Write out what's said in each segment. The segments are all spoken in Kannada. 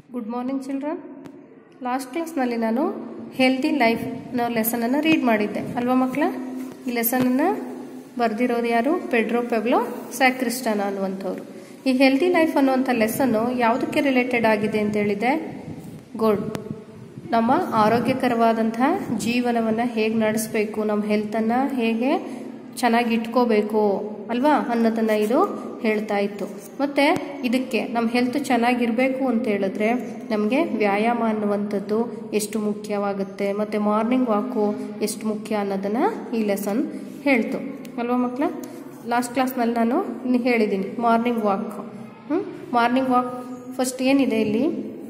ಗುಡ್ ಮಾರ್ನಿಂಗ್ ಚಿಲ್ಡ್ರನ್ ಲಾಸ್ಟ್ ಕ್ಲಾಸ್ನಲ್ಲಿ ನಾನು ಹೆಲ್ದಿ ಲೈಫ್ ಅನ್ನೋ ಲೆಸನನ್ನು ರೀಡ್ ಮಾಡಿದ್ದೆ ಅಲ್ವಾ ಮಕ್ಕಳ ಈ ಲೆಸನನ್ನು ಬರೆದಿರೋರು ಯಾರು ಪೆಡ್ರೋ ಪೆಬ್ಲೋ ಸ್ಯಾಕ್ರಿಸ್ಟಾನ ಅನ್ನುವಂಥವ್ರು ಈ ಹೆಲ್ದಿ ಲೈಫ್ ಅನ್ನುವಂಥ ಲೆಸನ್ನು ಯಾವುದಕ್ಕೆ ರಿಲೇಟೆಡ್ ಆಗಿದೆ ಅಂತ ಹೇಳಿದೆ ಗುಡ್ ನಮ್ಮ ಆರೋಗ್ಯಕರವಾದಂತಹ ಜೀವನವನ್ನು ಹೇಗೆ ನಡೆಸಬೇಕು ನಮ್ಮ ಹೆಲ್ತನ್ನು ಹೇಗೆ ಚೆನ್ನಾಗಿ ಇಟ್ಕೋಬೇಕು ಅಲ್ವಾ ಅನ್ನೋದನ್ನು ಇದು ಹೇಳ್ತಾ ಇತ್ತು ಮತ್ತು ಇದಕ್ಕೆ ನಮ್ಮ ಹೆಲ್ತ್ ಚೆನ್ನಾಗಿರಬೇಕು ಅಂತ ಹೇಳಿದ್ರೆ ನಮಗೆ ವ್ಯಾಯಾಮ ಅನ್ನುವಂಥದ್ದು ಎಷ್ಟು ಮುಖ್ಯವಾಗುತ್ತೆ ಮತ್ತು ಮಾರ್ನಿಂಗ್ ವಾಕು ಎಷ್ಟು ಮುಖ್ಯ ಅನ್ನೋದನ್ನು ಈ ಲೆಸನ್ ಹೇಳ್ತು ಅಲ್ವಾ ಮಕ್ಕಳ ಲಾಸ್ಟ್ ಕ್ಲಾಸ್ನಲ್ಲಿ ನಾನು ಇನ್ನು ಹೇಳಿದ್ದೀನಿ morning walk morning walk first ಏನಿದೆ ಇಲ್ಲಿ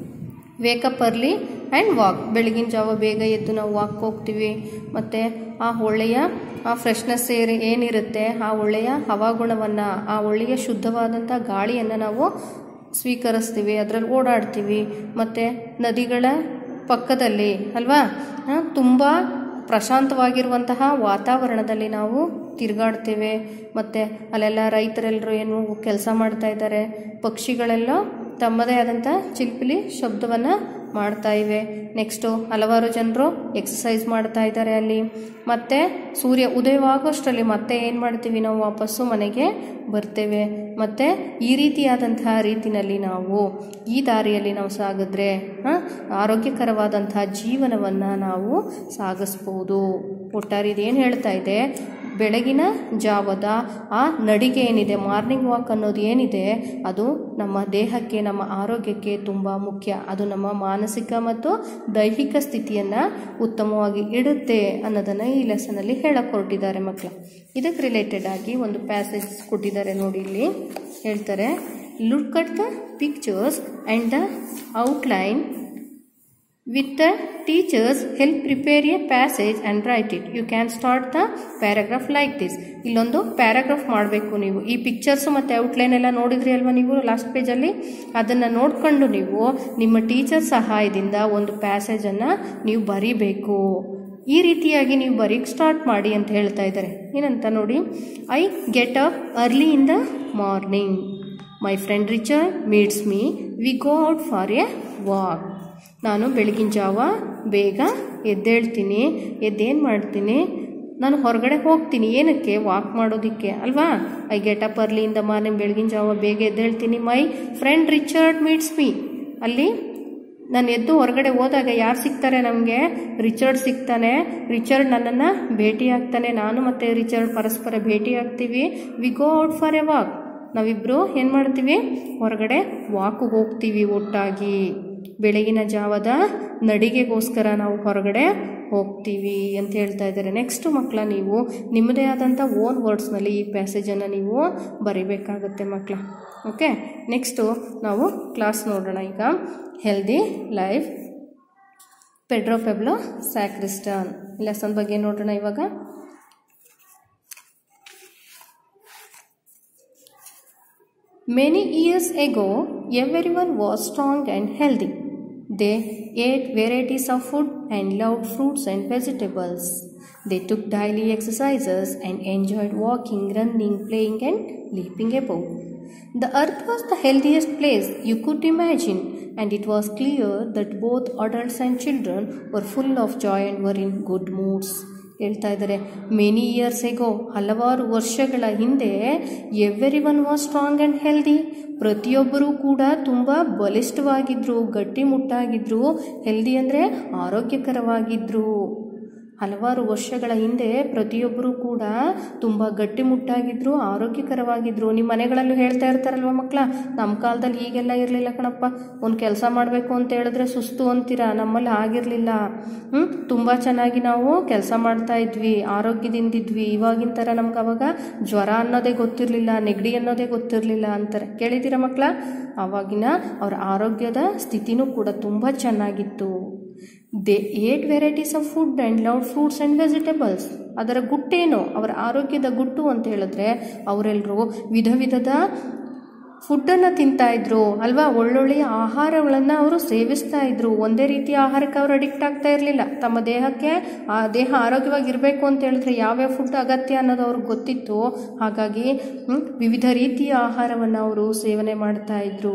ವೇಕಪ್ ಅರ್ಲಿ ಆ್ಯಂಡ್ ವಾಕ್ ಬೆಳಗಿನ ಜಾವ ಬೇಗ ಎದ್ದು ನಾವು ವಾಕ್ ಹೋಗ್ತೀವಿ ಮತ್ತು ಆ ಒಳ್ಳೆಯ ಆ ಫ್ರೆಶ್ನೆಸ್ ಏರಿ ಏನಿರುತ್ತೆ ಆ ಒಳ್ಳೆಯ ಹವಾಗುಣವನ್ನು ಆ ಒಳ್ಳೆಯ ಶುದ್ಧವಾದಂಥ ಗಾಳಿಯನ್ನು ನಾವು ಸ್ವೀಕರಿಸ್ತೀವಿ ಅದರಲ್ಲಿ ಓಡಾಡ್ತೀವಿ ಮತ್ತು ನದಿಗಳ ಪಕ್ಕದಲ್ಲಿ ಅಲ್ವಾ ತುಂಬ ಪ್ರಶಾಂತವಾಗಿರುವಂತಹ ವಾತಾವರಣದಲ್ಲಿ ನಾವು ತಿರುಗಾಡ್ತೇವೆ ಮತ್ತು ಅಲ್ಲೆಲ್ಲ ರೈತರೆಲ್ಲರೂ ಏನು ಕೆಲಸ ಮಾಡ್ತಾ ಇದ್ದಾರೆ ಪಕ್ಷಿಗಳೆಲ್ಲ ತಮ್ಮದೇ ಆದಂಥ ಚಿಲ್ಪಿಲಿ ಶಬ್ದವನ್ನು ಮಾಡ್ತಾ ಇವೆ ನೆಕ್ಸ್ಟು ಹಲವಾರು ಜನರು ಎಕ್ಸಸೈಸ್ ಮಾಡ್ತಾ ಇದ್ದಾರೆ ಅಲ್ಲಿ ಮತ್ತು ಸೂರ್ಯ ಉದಯವಾಗೋಷ್ಟರಲ್ಲಿ ಮತ್ತೆ ಏನು ಮಾಡ್ತೀವಿ ನಾವು ವಾಪಸ್ಸು ಮನೆಗೆ ಬರ್ತೇವೆ ಮತ್ತು ಈ ರೀತಿಯಾದಂತಹ ರೀತಿಯಲ್ಲಿ ನಾವು ಈ ದಾರಿಯಲ್ಲಿ ನಾವು ಸಾಗಿದ್ರೆ ಆರೋಗ್ಯಕರವಾದಂತಹ ಜೀವನವನ್ನು ನಾವು ಸಾಗಿಸ್ಬೋದು ಒಟ್ಟಾರೆ ಇದೇನು ಹೇಳ್ತಾ ಇದೆ ಬೆಳಗಿನ ಜಾವದ ಆ ನಡಿಗೆ ಏನಿದೆ ಮಾರ್ನಿಂಗ್ ವಾಕ್ ಅನ್ನೋದು ಏನಿದೆ ಅದು ನಮ್ಮ ದೇಹಕ್ಕೆ ನಮ್ಮ ಆರೋಗ್ಯಕ್ಕೆ ತುಂಬ ಮುಖ್ಯ ಅದು ನಮ್ಮ ಮಾನಸಿಕ ಮತ್ತು ದೈಹಿಕ ಸ್ಥಿತಿಯನ್ನು ಉತ್ತಮವಾಗಿ ಇಡುತ್ತೆ ಅನ್ನೋದನ್ನು ಈ ಲೆಸನಲ್ಲಿ ಹೇಳಕ್ಕೆ ಹೊರಟಿದ್ದಾರೆ ಮಕ್ಕಳು ಇದಕ್ಕೆ ರಿಲೇಟೆಡ್ ಆಗಿ ಒಂದು ಪ್ಯಾಸೇಜ್ ಕೊಟ್ಟಿದ್ದಾರೆ ನೋಡಿ ಇಲ್ಲಿ ಹೇಳ್ತಾರೆ look at the pictures and the outline with the teachers help prepare a passage and write it you can start the paragraph like this ಇಲ್ಲೊಂದು ಪ್ಯಾರಾಗ್ರಾಫ್ ಮಾಡಬೇಕು ನೀವು ಈ ಪಿಕ್ಚರ್ಸ್ ಮತ್ತು ಔಟ್ಲೈನ್ ಎಲ್ಲ ನೋಡಿದ್ರಿ ಅಲ್ವಾ ನೀವು ಲಾಸ್ಟ್ ಪೇಜಲ್ಲಿ ಅದನ್ನು ನೋಡಿಕೊಂಡು ನೀವು ನಿಮ್ಮ ಟೀಚರ್ ಸಹಾಯದಿಂದ ಒಂದು ಪ್ಯಾಸೇಜನ್ನು ನೀವು ಬರಿಬೇಕು ಈ ರೀತಿಯಾಗಿ ನೀವು ಬರೀಕ್ ಸ್ಟಾರ್ಟ್ ಮಾಡಿ ಅಂತ ಹೇಳ್ತಾ ಇದ್ದಾರೆ ಏನಂತ ನೋಡಿ I get up early in the morning my friend Richard meets me we go out for a walk ನಾನು ಬೆಳಗಿನ ಜಾವ ಬೇಗ ಎದ್ದೇಳ್ತೀನಿ ಎದ್ದೇನು ಮಾಡ್ತೀನಿ ನಾನು ಹೊರಗಡೆ ಹೋಗ್ತೀನಿ ಏನಕ್ಕೆ ವಾಕ್ ಮಾಡೋದಕ್ಕೆ ಅಲ್ವಾ I get up early in the morning ಬೆಳಗಿನ ಜಾವ ಬೇಗ ಎದ್ದೇಳ್ತೀನಿ my friend Richard meets me ಅಲ್ಲಿ ನಾನು ಎದ್ದು ಹೊರಗಡೆ ಹೋದಾಗ ಯಾರು ಸಿಗ್ತಾರೆ ನಮಗೆ ರಿಚರ್ಡ್ ಸಿಗ್ತಾನೆ ರಿಚರ್ಡ್ ನನ್ನನ್ನು ಭೇಟಿ ಆಗ್ತಾನೆ ನಾನು ಮತ್ತು ರಿಚರ್ಡ್ ಪರಸ್ಪರ ಭೇಟಿ ಆಗ್ತೀವಿ we go out for a walk ನಾವಿಬ್ಬರು ಏನು ಮಾಡ್ತೀವಿ ಹೊರಗಡೆ ವಾಕಿಗೆ ಹೋಗ್ತೀವಿ ಒಟ್ಟಾಗಿ ಬೆಳಗಿನ ಜಾವದ ನಡಿಗೆಗೋಸ್ಕರ ನಾವು ಹೊರಗಡೆ ಹೋಗ್ತೀವಿ ಅಂತ ಹೇಳ್ತಾ ಇದ್ದಾರೆ ನೆಕ್ಸ್ಟ್ ಮಕ್ಕಳ ನೀವು ನಿಮ್ಮದೇ ಆದಂಥ ಓನ್ ವರ್ಡ್ಸ್ನಲ್ಲಿ ಈ ಪ್ಯಾಸೇಜನ್ನು ನೀವು ಬರಿಬೇಕಾಗುತ್ತೆ ಮಕ್ಕಳ ಓಕೆ ನೆಕ್ಸ್ಟು ನಾವು ಕ್ಲಾಸ್ ನೋಡೋಣ ಈಗ healthy life Pedro Pablo Sacristan lesson ಬಗ್ಗೆ ನೋಡೋಣ ಇವಾಗ Many years ago, everyone was strong and healthy. They ate varieties of food and loved fruits and vegetables. They took daily exercises and enjoyed walking, running, playing, and leaping about. The earth was the healthiest place you could imagine, and it was clear that both adults and children were full of joy and were in good moods. ಹೇಳ್ತಾ ಇದ್ದಾರೆ ಮೆನಿ ಇಯರ್ಸ್ ಎಗೋ ಹಲವಾರು ವರ್ಷಗಳ ಹಿಂದೆ everyone was strong and healthy ಪ್ರತಿಯೊಬ್ಬರೂ ಕೂಡ ತುಂಬ ಬಲಿಷ್ಠವಾಗಿದ್ದರು ಗಟ್ಟಿಮುಟ್ಟಾಗಿದ್ದರು ಹೆಲ್ದಿ ಅಂದರೆ ಆರೋಗ್ಯಕರವಾಗಿದ್ದರು ಹಲವಾರು ವರ್ಷಗಳ ಹಿಂದೆ ಪ್ರತಿಯೊಬ್ಬರೂ ಕೂಡ ತುಂಬ ಗಟ್ಟಿಮುಟ್ಟಾಗಿದ್ದರು ಆರೋಗ್ಯಕರವಾಗಿದ್ದರು ನಿಮ್ಮ ಮನೆಗಳಲ್ಲೂ ಹೇಳ್ತಾ ಇರ್ತಾರಲ್ವ ಮಕ್ಕಳ ನಮ್ಮ ಕಾಲದಲ್ಲಿ ಹೀಗೆಲ್ಲ ಇರಲಿಲ್ಲ ಕಣಪ್ಪ ಒಂದು ಕೆಲಸ ಮಾಡಬೇಕು ಅಂತ ಹೇಳಿದ್ರೆ ಸುಸ್ತು ಅಂತೀರಾ ನಮ್ಮಲ್ಲಿ ಆಗಿರಲಿಲ್ಲ ಹ್ಞೂ ತುಂಬ ಚೆನ್ನಾಗಿ ನಾವು ಕೆಲಸ ಮಾಡ್ತಾ ಇದ್ವಿ ಆರೋಗ್ಯದಿಂದಿದ್ವಿ ಇವಾಗಿನ ಥರ ನಮ್ಗೆ ಅವಾಗ ಜ್ವರ ಅನ್ನೋದೇ ಗೊತ್ತಿರಲಿಲ್ಲ ನೆಗಡಿ ಅನ್ನೋದೇ ಗೊತ್ತಿರಲಿಲ್ಲ ಅಂತಾರೆ ಕೇಳಿದ್ದೀರಾ ಮಕ್ಕಳ ಆವಾಗಿನ ಅವರ ಆರೋಗ್ಯದ ಸ್ಥಿತಿನೂ ಕೂಡ ತುಂಬ ಚೆನ್ನಾಗಿತ್ತು they ate varieties of food and love fruits and vegetables ಅದರ ಗುಟ್ಟೇನು ಅವರ ಆರೋಗ್ಯದ ಗುಟ್ಟು ಅಂತ ಹೇಳಿದ್ರೆ ಅವರೆಲ್ಲರೂ ವಿಧ ವಿಧದ ಫುಡ್ಡನ್ನು ತಿಂತಾ ಇದ್ರು ಅಲ್ವಾ ಒಳ್ಳೊಳ್ಳೆಯ ಆಹಾರಗಳನ್ನು ಅವರು ಸೇವಿಸ್ತಾ ಇದ್ರು ಒಂದೇ ರೀತಿಯ ಆಹಾರಕ್ಕೆ ಅವರು ಅಡಿಕ್ಟ್ ಆಗ್ತಾ ಇರಲಿಲ್ಲ ತಮ್ಮ ದೇಹಕ್ಕೆ ಆ ದೇಹ ಆರೋಗ್ಯವಾಗಿರಬೇಕು ಅಂತ ಹೇಳಿದ್ರೆ ಯಾವ್ಯಾವ ಫುಡ್ ಅಗತ್ಯ ಅನ್ನೋದು ಅವ್ರಿಗೆ ಗೊತ್ತಿತ್ತು ಹಾಗಾಗಿ ವಿವಿಧ ರೀತಿಯ ಆಹಾರವನ್ನು ಅವರು ಸೇವನೆ ಮಾಡ್ತಾ ಇದ್ರು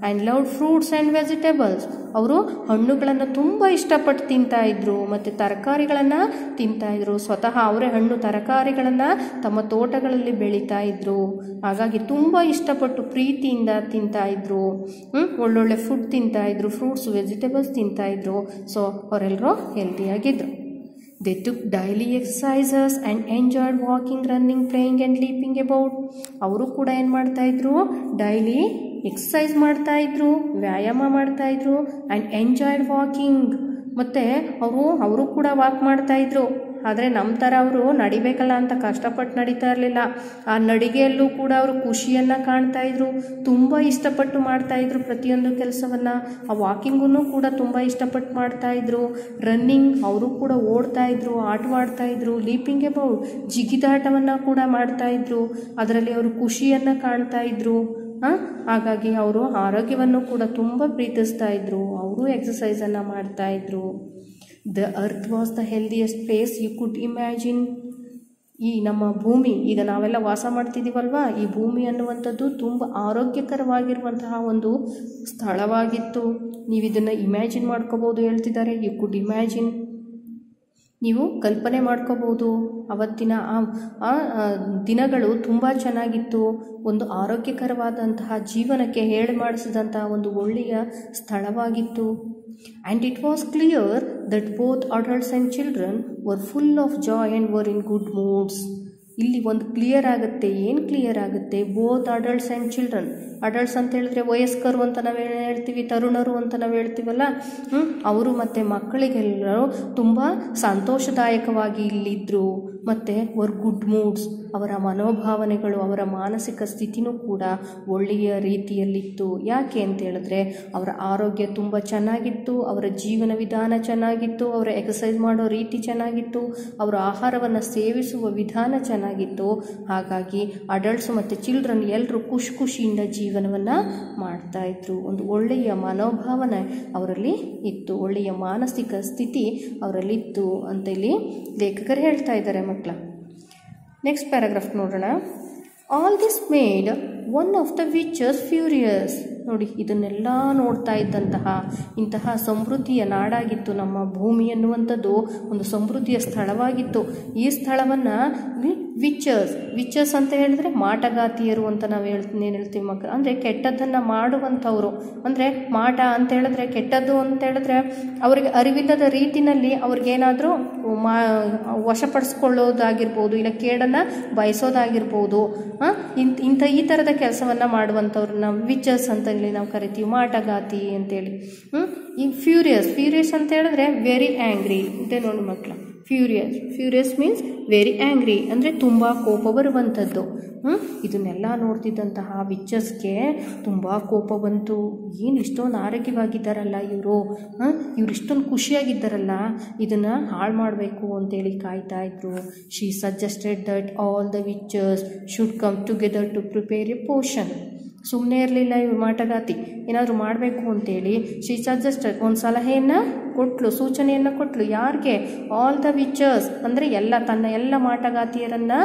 and loved fruits and vegetables ಅವರು ಹಣ್ಣುಗಳನ್ನು ತುಂಬ ಇಷ್ಟಪಟ್ಟು ತಿಂತಾ ಇದ್ರು ಮತ್ತು ತರಕಾರಿಗಳನ್ನು ತಿಂತಾ ಇದ್ರು ಸ್ವತಃ ಅವರೇ ಹಣ್ಣು ತರಕಾರಿಗಳನ್ನು ತಮ್ಮ ತೋಟಗಳಲ್ಲಿ ಬೆಳೀತಾ ಇದ್ರು ಹಾಗಾಗಿ ತುಂಬ ಇಷ್ಟಪಟ್ಟು ಪ್ರೀತಿಯಿಂದ ತಿಂತಾ ಇದ್ರು ಹ್ಮ್? ಒಳ್ಳೊಳ್ಳೆ ಫುಡ್ ತಿಂತಾ ಇದ್ರು ಫ್ರೂಟ್ಸ್ ವೆಜಿಟೇಬಲ್ಸ್ ತಿಂತಾ ಇದ್ರು ಸೊ ಅವರೆಲ್ಲರೂ ಹೆಲ್ತಿಯಾಗಿದ್ರು they took daily exercises and enjoyed walking running playing and leaping about ಅವರು ಕೂಡ ಏನು ಮಾಡ್ತಾಯಿದ್ರು ಡೈಲಿ ಎಕ್ಸಸೈಸ್ ಮಾಡ್ತಾಯಿದ್ರು ವ್ಯಾಯಾಮ ಮಾಡ್ತಾಯಿದ್ರು ಆ್ಯಂಡ್ ಎಂಜಾಯ್ಡ್ ವಾಕಿಂಗ್ ಮತ್ತು ಅವರು ಅವರು ಕೂಡ ವಾಕ್ ಮಾಡ್ತಾಯಿದ್ರು ಆದರೆ ನಮ್ಮ ಥರ ಅವರು ನಡಿಬೇಕಲ್ಲ ಅಂತ ಕಷ್ಟಪಟ್ಟು ನಡೀತಾ ಇರಲಿಲ್ಲ ಆ ನಡಿಗೆಯಲ್ಲೂ ಕೂಡ ಅವರು ಖುಷಿಯನ್ನು ಕಾಣ್ತಾ ಇದ್ರು ತುಂಬ ಇಷ್ಟಪಟ್ಟು ಮಾಡ್ತಾ ಇದ್ರು ಪ್ರತಿಯೊಂದು ಕೆಲಸವನ್ನು ಆ ವಾಕಿಂಗೂ ಕೂಡ ತುಂಬ ಇಷ್ಟಪಟ್ಟು ಮಾಡ್ತಾ ಇದ್ರು ರನ್ನಿಂಗ್ ಅವರು ಕೂಡ ಓಡ್ತಾ ಇದ್ರು ಆಟವಾಡ್ತಾ ಇದ್ರು ಲೀಪಿಂಗ್ ಅಬೌಟ್ ಜಿಗಿದಾಟವನ್ನು ಕೂಡ ಮಾಡ್ತಾ ಇದ್ರು ಅದರಲ್ಲಿ ಅವರು ಖುಷಿಯನ್ನು ಕಾಣ್ತಾ ಇದ್ರು ಆ, ಹಾಗಾಗಿ ಅವರು ಆರೋಗ್ಯವನ್ನು ಕೂಡ ತುಂಬ ಪ್ರೀತಿಸ್ತಾ ಇದ್ರು ಅವರು ಎಕ್ಸಸೈಸನ್ನು ಮಾಡ್ತಾ ಇದ್ರು the earth was the healthiest place you could imagine ಈ ನಮ್ಮ ಭೂಮಿ ಈಗ ನಾವೆಲ್ಲ ವಾಸ ಮಾಡ್ತಿದ್ದೀವಲ್ವಾ ಈ ಭೂಮಿ ಅನ್ನುವಂಥದ್ದು ತುಂಬ ಆರೋಗ್ಯಕರವಾಗಿರುವಂತಹ ಒಂದು ಸ್ಥಳವಾಗಿತ್ತು ನೀವು ಇದನ್ನು ಇಮ್ಯಾಜಿನ್ ಮಾಡ್ಕೋಬೋದು ಹೇಳ್ತಿದ್ದಾರೆ ಯು ಕುಡ್ ಇಮ್ಯಾಜಿನ್ ನೀವು ಕಲ್ಪನೆ ಮಾಡ್ಕೋಬೋದು ಅವತ್ತಿನ ಆ ಆ ಆ ದಿನಗಳು ತುಂಬ ಚೆನ್ನಾಗಿತ್ತು ಒಂದು ಆರೋಗ್ಯಕರವಾದಂತಹ ಜೀವನಕ್ಕೆ ಹೇಳಿ ಮಾಡಿಸಿದಂತಹ ಒಂದು ಒಳ್ಳೆಯ ಸ್ಥಳವಾಗಿತ್ತು and it was clear that both adults and children were full of joy and were in good moods ಇಲ್ಲಿ ಒಂದು ಕ್ಲಿಯರ್ ಆಗುತ್ತೆ ಏನು ಕ್ಲಿಯರ್ ಆಗುತ್ತೆ both adults and children adults ಅಂತ ಹೇಳಿದ್ರೆ ವಯಸ್ಕರು ಅಂತ ನಾವು ಹೇಳ್ತೀವಿ ತರುಣರು ಅಂತ ನಾವು ಹೇಳ್ತೀವಲ್ಲ ಹ್ಮ್? ಅವರು ಮತ್ತು ಮಕ್ಕಳಿಗೆಲ್ಲರೂ ತುಂಬ ಸಂತೋಷದಾಯಕವಾಗಿ ಇಲ್ಲಿದ್ದರು ಮತ್ತು ವರ್ ಗುಡ್ ಮೂಡ್ಸ್ ಅವರ ಮನೋಭಾವನೆಗಳು ಅವರ ಮಾನಸಿಕ ಸ್ಥಿತಿನೂ ಕೂಡ ಒಳ್ಳೆಯ ರೀತಿಯಲ್ಲಿತ್ತು ಯಾಕೆ ಅಂತ ಹೇಳಿದ್ರೆ ಅವರ ಆರೋಗ್ಯ ತುಂಬ ಚೆನ್ನಾಗಿತ್ತು ಅವರ ಜೀವನ ವಿಧಾನ ಚೆನ್ನಾಗಿತ್ತು ಅವರ ಎಕ್ಸಸೈಸ್ ಮಾಡೋ ರೀತಿ ಚೆನ್ನಾಗಿತ್ತು ಅವರ ಆಹಾರವನ್ನು ಸೇವಿಸುವ ವಿಧಾನ ಚೆನ್ನಾಗಿತ್ತು ಹಾಗಾಗಿ ಅಡಲ್ಟ್ಸ್ ಮತ್ತು ಚಿಲ್ಡ್ರನ್ ಎಲ್ಲರೂ ಖುಷಿ ಖುಷಿಯಿಂದ ಜೀವನವನ್ನು ಮಾಡ್ತಾ ಇದ್ರು ಒಂದು ಒಳ್ಳೆಯ ಮನೋಭಾವನೆ ಅವರಲ್ಲಿ ಇತ್ತು ಒಳ್ಳೆಯ ಮಾನಸಿಕ ಸ್ಥಿತಿ ಅವರಲ್ಲಿತ್ತು ಅಂತ ಇಲ್ಲಿ ಲೇಖಕರು ಹೇಳ್ತಾ ಇದ್ದಾರೆ ಮಕ್ಕಳ ನೆಕ್ಸ್ಟ್ ಪ್ಯಾರಾಗ್ರಾಫ್ ನೋಡೋಣ all this made one of the witches furious ನೋಡಿ ಇದನ್ನೆಲ್ಲ ನೋಡ್ತಾ ಇದ್ದಂತಹ ಇಂತಹ ಸಮೃದ್ಧಿಯ ನಾಡಾಗಿತ್ತು ನಮ್ಮ ಭೂಮಿ ಅನ್ನುವಂಥದ್ದು ಒಂದು ಸಮೃದ್ಧಿಯ ಸ್ಥಳವಾಗಿತ್ತು ಈ ಸ್ಥಳವನ್ನು ವಿಚಸ್ ವಿಚಸ್ ಅಂತ ಹೇಳಿದ್ರೆ ಮಾಟಗಾತಿಯರು ಅಂತ ನಾವು ಹೇಳ್ತೀನಿ ಏನು ಹೇಳ್ತೀವಿ ಮಕ್ಕಳು ಅಂದರೆ ಕೆಟ್ಟದ್ದನ್ನು ಮಾಡುವಂಥವ್ರು ಅಂದರೆ ಮಾಟ ಅಂತ ಹೇಳಿದ್ರೆ ಕೆಟ್ಟದ್ದು ಅಂತ ಹೇಳಿದ್ರೆ ಅವರಿಗೆ ಅರಿವಿಲ್ಲದ ರೀತಿನಲ್ಲಿ ಅವ್ರಿಗೇನಾದರೂ ಮಾ ವಶಪಡಿಸ್ಕೊಳ್ಳೋದಾಗಿರ್ಬೋದು ಇಲ್ಲ ಕೇಡನ್ನು ಬಯಸೋದಾಗಿರ್ಬೋದು ಆ, ಇಂಥ ಇಂಥ ಈ ಥರದ ಕೆಲಸವನ್ನು ಮಾಡುವಂಥವ್ರು ನಾವು ವಿಚಸ್ ಅಂತ ಹೇಳಿ ನಾವು ಕರಿತೀವಿ ಮಾಟಗಾತಿ ಅಂತೇಳಿ ಹ್ಮ್? ಈ ಫ್ಯೂರಿಯಸ್ ಫ್ಯೂರಿಯಸ್ ಅಂತ ಹೇಳಿದ್ರೆ ವೆರಿ ಆ್ಯಂಗ್ರಿ ಇದೆ ನೋಡಿ ಮಕ್ಕಳ furious furious means very angry ಅಂದರೆ ತುಂಬ ಕೋಪ ಬರುವಂಥದ್ದು ಹ್ಮ್? ಇದನ್ನೆಲ್ಲ ನೋಡ್ತಿದ್ದಂತಹ ವಿಚ್ಚಸ್ಗೆ ತುಂಬ ಕೋಪ ಬಂತು ಏನು ಇಷ್ಟೊಂದು ಆರೋಗ್ಯವಾಗಿದ್ದಾರಲ್ಲ ಇವರು ಇವ್ರು ಇಷ್ಟೊಂದು ಖುಷಿಯಾಗಿದ್ದಾರಲ್ಲ ಇದನ್ನು ಹಾಳು ಮಾಡಬೇಕು ಅಂತೇಳಿ ಕಾಯ್ತಾ ಇದ್ರು she suggested that all the ವಿಚರ್ಸ್ should come together to prepare a potion ಸುಮ್ಮನೆ ಇರಲಿಲ್ಲ ಇವ್ರು ಮಾಟಗಾತಿ ಏನಾದರೂ ಮಾಡಬೇಕು ಅಂತೇಳಿ ಶಿ ಸಜೆಸ್ಟೆಡ್ ಒಂದು ಸಲಹೆಯನ್ನು ಕೊಟ್ಲು ಸೂಚನೆಯನ್ನು ಕೊಟ್ಲು ಯಾರಿಗೆ ಆಲ್ ದ ವಿಚರ್ಸ್ ಅಂದರೆ ಎಲ್ಲ ತನ್ನ ಎಲ್ಲ ಮಾಟಗಾತಿಯರನ್ನು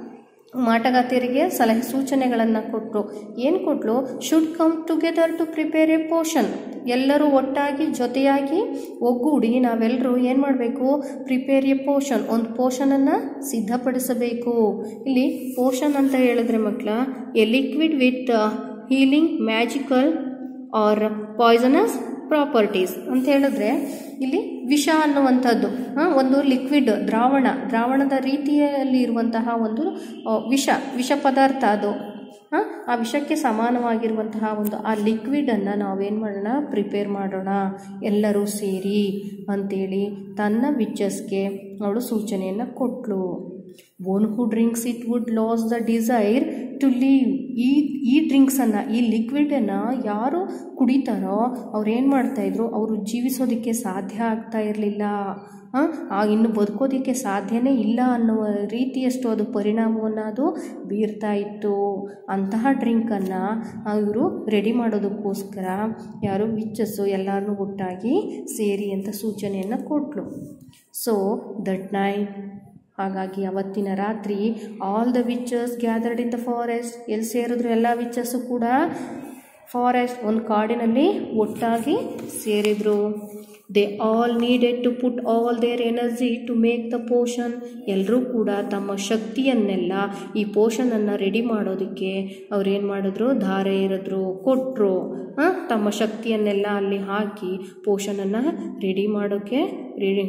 ಮಾಟಗಾತಿಯರಿಗೆ ಸಲಹೆ ಸೂಚನೆಗಳನ್ನು ಕೊಟ್ಟರು ಏನು ಕೊಟ್ಟಲು should come together to prepare a potion ಎಲ್ಲರೂ ಒಟ್ಟಾಗಿ ಜೊತೆಯಾಗಿ ಒಗ್ಗೂಡಿ ನಾವೆಲ್ಲರೂ ಏನು ಮಾಡಬೇಕು ಪ್ರಿಪೇರ್ ಎ ಪೋಷನ್ ಒಂದು ಪೋಷನನ್ನು ಸಿದ್ಧಪಡಿಸಬೇಕು ಇಲ್ಲಿ ಪೋಷನ್ ಅಂತ ಹೇಳಿದ್ರೆ ಮಕ್ಕಳ a liquid with healing magical or poisonous properties ಅಂತ ಹೇಳಿದ್ರೆ ಇಲ್ಲಿ ವಿಷ ಅನ್ನುವಂಥದ್ದು ಆ, ಒಂದು ಲಿಕ್ವಿಡ್ ದ್ರಾವಣ ದ್ರಾವಣದ ರೀತಿಯಲ್ಲಿ ಇರುವಂತಹ ಒಂದು ಆ, ವಿಷ ವಿಷ ಪದಾರ್ಥ ಅದು ಆ, ಆ ವಿಷಕ್ಕೆ ಸಮಾನವಾಗಿರುವಂತಹ ಒಂದು ಆ ಲಿಕ್ವಿಡನ್ನು ನಾವೇನು ಮಾಡೋಣ ಪ್ರಿಪೇರ್ ಮಾಡೋಣ ಎಲ್ಲರೂ ಸೇರಿ ಅಂತೇಳಿ ತನ್ನ ವಿಚ್ಚಸ್ಗೆ ಅವಳು ಸೂಚನೆಯನ್ನು ಕೊಟ್ಲು one who drinks it would lose the desire to leave ಈ ಈ ಡ್ರಿಂಕ್ಸನ್ನು ಈ ಲಿಕ್ವಿಡನ್ನು ಯಾರು ಕುಡಿತಾರೋ ಅವ್ರು ಏನು ಮಾಡ್ತಾಯಿದ್ರು ಅವರು ಜೀವಿಸೋದಕ್ಕೆ ಸಾಧ್ಯ ಆಗ್ತಾ ಇರಲಿಲ್ಲ ಆ ಇನ್ನು ಬದುಕೋದಕ್ಕೆ ಸಾಧ್ಯನೇ ಇಲ್ಲ ಅನ್ನುವ ರೀತಿಯಷ್ಟು ಅದು ಪರಿಣಾಮವನ್ನು ಅದು ಬೀರ್ತಾ ಇತ್ತು ಅಂತಹ ಡ್ರಿಂಕನ್ನು ಇವರು ರೆಡಿ ಮಾಡೋದಕ್ಕೋಸ್ಕರ ಯಾರು ವಿಚ್ಚಸ್ಸು ಎಲ್ಲರನ್ನೂ ಒಟ್ಟಾಗಿ ಸೇರಿ ಅಂತ ಸೂಚನೆಯನ್ನು ಕೊಟ್ಟಳು ಸೊ ದಟ್ ನೈಟ್ ಹಾಗಾಗಿ ಅವತ್ತಿನ ರಾತ್ರಿ ಆಲ್ ದ ವಿಚರ್ಸ್ ಗ್ಯಾದರ್ಡ್ ಇನ್ ದ ಫಾರೆಸ್ಟ್ ಎಲ್ಲಿ ಸೇರಿದ್ರು ಎಲ್ಲ ವಿಚಸ್ಸು ಕೂಡ ಫಾರೆಸ್ಟ್ ಒಂದು ಕಾಡಿನಲ್ಲಿ ಒಟ್ಟಾಗಿ ಸೇರಿದರು they all needed to put all their energy to make the potion ಎಲ್ಲರೂ ಕೂಡ ತಮ್ಮ ಶಕ್ತಿಯನ್ನೆಲ್ಲ ಈ ಪೋಷನನ್ನು ರೆಡಿ ಮಾಡೋದಕ್ಕೆ ಅವ್ರು ಏನು ಮಾಡಿದ್ರು ಧಾರೆ ಎರೆದ್ರು ಕೊಟ್ಟರು ತಮ್ಮ ಶಕ್ತಿಯನ್ನೆಲ್ಲ ಅಲ್ಲಿ ಹಾಕಿ ಪೋಷನನ್ನು ರೆಡಿ ಮಾಡೋಕ್ಕೆ ರೆಡಿ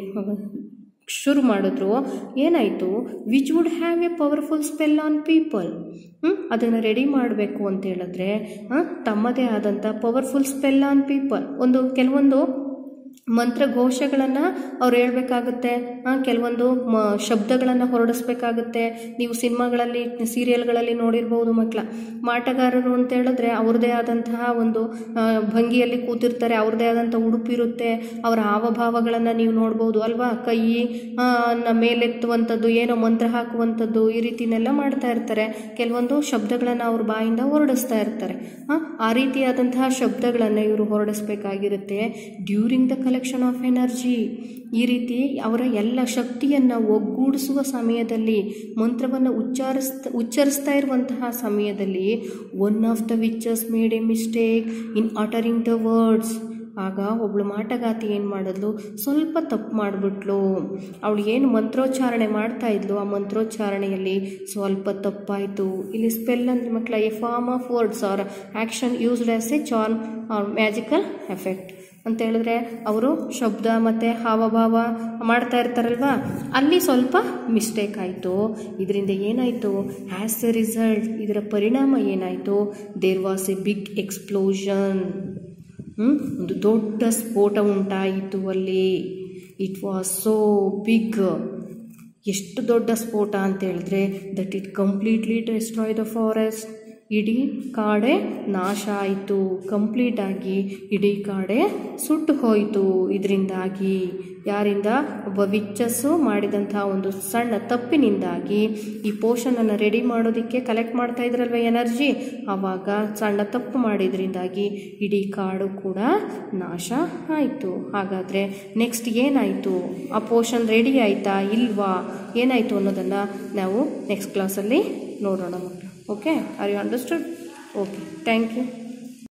ಶುರು ಮಾಡಿದ್ರು ಏನಾಯಿತು which would have a powerful spell on people ಅದನ್ನು ರೆಡಿ ಮಾಡಬೇಕು ಅಂತ ಹೇಳಿದ್ರೆ ತಮ್ಮದೇ ಆದಂಥ ಪವರ್ಫುಲ್ ಸ್ಪೆಲ್ ಆನ್ ಪೀಪಲ್ ಒಂದು ಕೆಲವೊಂದು ಮಂತ್ರಘೋಷಗಳನ್ನು ಅವ್ರು ಹೇಳ್ಬೇಕಾಗುತ್ತೆ ಕೆಲವೊಂದು ಮ ಶಬ್ದಗಳನ್ನು ಹೊರಡಿಸ್ಬೇಕಾಗುತ್ತೆ ನೀವು ಸಿನಿಮಾಗಳಲ್ಲಿ ಸೀರಿಯಲ್ಗಳಲ್ಲಿ ನೋಡಿರ್ಬೋದು ಮಕ್ಕಳ ಮಾಟಗಾರರು ಅಂತ ಹೇಳಿದ್ರೆ ಅವ್ರದ್ದೇ ಆದಂತಹ ಒಂದು ಆ, ಭಂಗಿಯಲ್ಲಿ ಕೂತಿರ್ತಾರೆ ಅವ್ರದ್ದೇ ಆದಂಥ ಉಡುಪಿರುತ್ತೆ ಅವರ ಹಾವಭಾವಗಳನ್ನು ನೀವು ನೋಡ್ಬೋದು ಅಲ್ವಾ ಕೈ ಆ, ನ ಮೇಲೆತ್ತುವಂಥದ್ದು ಏನೋ ಮಂತ್ರ ಹಾಕುವಂಥದ್ದು ಈ ರೀತಿನೆಲ್ಲ ಮಾಡ್ತಾ ಇರ್ತಾರೆ ಕೆಲವೊಂದು ಶಬ್ದಗಳನ್ನು ಅವ್ರ ಬಾಯಿಂದ ಹೊರಡಿಸ್ತಾ ಇರ್ತಾರೆ ಆ, ಆ ರೀತಿಯಾದಂತಹ ಶಬ್ದಗಳನ್ನು ಇವರು ಹೊರಡಿಸ್ಬೇಕಾಗಿರುತ್ತೆ during the collection of energy ಈ ರೀತಿ ಅವರ ಎಲ್ಲ ಶಕ್ತಿಯನ್ನು ಒಗ್ಗೂಡಿಸುವ ಸಮಯದಲ್ಲಿ ಮಂತ್ರವನ್ನು ಉಚ್ಚಾರಿಸ್ತಾ ಉಚ್ಚರಿಸ್ತಾ ಇರುವಂತಹ ಸಮಯದಲ್ಲಿ one of the witches made a mistake in uttering the words ಆಗ ಒಬ್ಳು ಮಾಟಗಾತಿ ಏನು ಮಾಡಿದ್ಲು ಸ್ವಲ್ಪ ತಪ್ಪು ಮಾಡಿಬಿಟ್ಲು ಅವಳು ಏನು ಮಂತ್ರೋಚ್ಚಾರಣೆ ಮಾಡ್ತಾ ಇದ್ಲು ಆ ಮಂತ್ರೋಚ್ಚಾರಣೆಯಲ್ಲಿ ಸ್ವಲ್ಪ ತಪ್ಪಾಯಿತು ಇಲ್ಲಿ ಸ್ಪೆಲ್ ಅಂದರೆ ಮಕ್ಕಳ a form of words or action used as a charm or magical effect ಅಂತ ಹೇಳಿದ್ರೆ ಅವರು ಶಬ್ದ ಮತ್ತು ಹಾವಭಾವ ಮಾಡ್ತಾ ಇರ್ತಾರಲ್ವಾ ಅಲ್ಲಿ ಸ್ವಲ್ಪ ಮಿಸ್ಟೇಕ್ ಆಯಿತು ಇದರಿಂದ ಏನಾಯಿತು ಆ್ಯಸ್ ಎ ರಿಸಲ್ಟ್ ಇದರ ಪರಿಣಾಮ ಏನಾಯಿತು there was a big explosion hmm? ಒಂದು ದೊಡ್ಡ ಸ್ಫೋಟ ಉಂಟಾಯಿತು ಅಲ್ಲಿ ಇಟ್ ವಾಸ್ ಸೋ ಬಿಗ್ ಎಷ್ಟು ದೊಡ್ಡ ಸ್ಫೋಟ ಅಂತ ಹೇಳಿದ್ರೆ that it completely destroy the forest ಇಡೀ ಕಾಡೆ ನಾಶ ಆಯಿತು ಕಂಪ್ಲೀಟಾಗಿ ಇಡೀ ಕಾಡೆ ಸುಟ್ಟು ಹೋಯಿತು ಇದರಿಂದಾಗಿ ಯಾರಿಂದ ಒಬ್ಬ ವಿಚ್ಚಸ್ಸು ಮಾಡಿದಂತಹ ಒಂದು ಸಣ್ಣ ತಪ್ಪಿನಿಂದಾಗಿ ಈ ಪೋಷನನ್ನು ರೆಡಿ ಮಾಡೋದಕ್ಕೆ ಕಲೆಕ್ಟ್ ಮಾಡ್ತಾ ಇದ್ರಲ್ವ ಎನರ್ಜಿ ಆವಾಗ ಸಣ್ಣ ತಪ್ಪು ಮಾಡಿದ್ರಿಂದಾಗಿ ಇಡೀ ಕಾಡು ಕೂಡ ನಾಶ ಆಯಿತು ಹಾಗಾದರೆ ನೆಕ್ಸ್ಟ್ ಏನಾಯಿತು ಆ ಪೋಷನ್ ರೆಡಿ ಆಯಿತಾ ಇಲ್ವಾ ಏನಾಯಿತು ಅನ್ನೋದನ್ನು ನಾವು ನೆಕ್ಸ್ಟ್ ಕ್ಲಾಸಲ್ಲಿ ನೋಡೋಣ ಮಕ್ಕಳು okay are you understood okay thank you